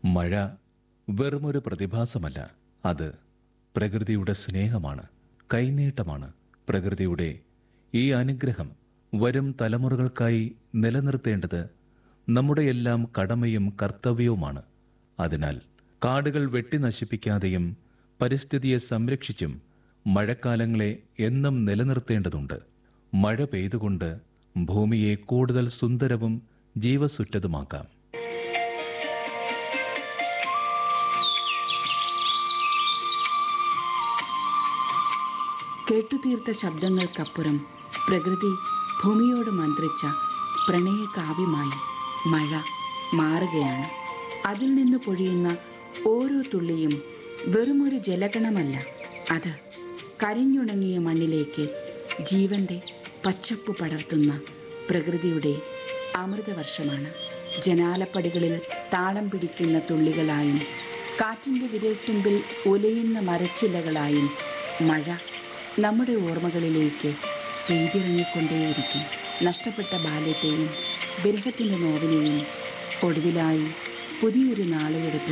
മഴ വെറുമൊരു പ്രതിഭാസമല്ല അത് പ്രകൃതിയുടെ സ്നേഹമാണ് കൈനീട്ടമാണ് പ്രകൃതിയുടെ ഈ അനുഗ്രഹം വരും തലമുറകൾക്കായി നിലനിർത്തേണ്ടത് നമ്മുടെയെല്ലാം കടമയും കർത്തവ്യവുമാണ് അതിനാൽ കാടുകൾ വെട്ടി നശിപ്പിക്കാതെയും പരിസ്ഥിതിയെ സംരക്ഷിച്ചും മഴക്കാലങ്ങളെ എന്നും നിലനിർത്തേണ്ടതുണ്ട് മഴ പെയ്തുകൊണ്ട് ഭൂമിയെ കൂടുതൽ സുന്ദരവും ജീവസുറ്റതുമാക്കാം കേട്ടുതീർത്ത ശബ്ദങ്ങൾക്കപ്പുറം പ്രകൃതി ഭൂമിയോട് മന്ത്രിച്ച പ്രണയകാവ്യമായി മഴ മാറുകയാണ് അതിൽ നിന്ന് പൊഴിയുന്ന ഓരോ തുള്ളിയും വെറുമൊരു ജലഗണമല്ല അത് കരിഞ്ഞുണങ്ങിയ മണ്ണിലേക്ക് ജീവന്റെ പച്ചപ്പ് പടർത്തുന്ന പ്രകൃതിയുടെ അമൃതവർഷമാണ് ജനാലപ്പടികളിൽ താളം പിടിക്കുന്ന തുള്ളികളായും കാറ്റിന്റെ വിരൽത്തുമ്പിൽ ഉലയുന്ന മരച്ചില്ലകളായും മഴ നമ്മുടെ ഓർമ്മകളിലേക്ക് പെയ്തിറങ്ങിക്കൊണ്ടേയിരിക്കും നഷ്ടപ്പെട്ട ബാല്യത്തെയും വിരഹത്തിന്റെ നോവിനെയും ഒടുവിലായി പുതിയൊരു നാളെയുടെ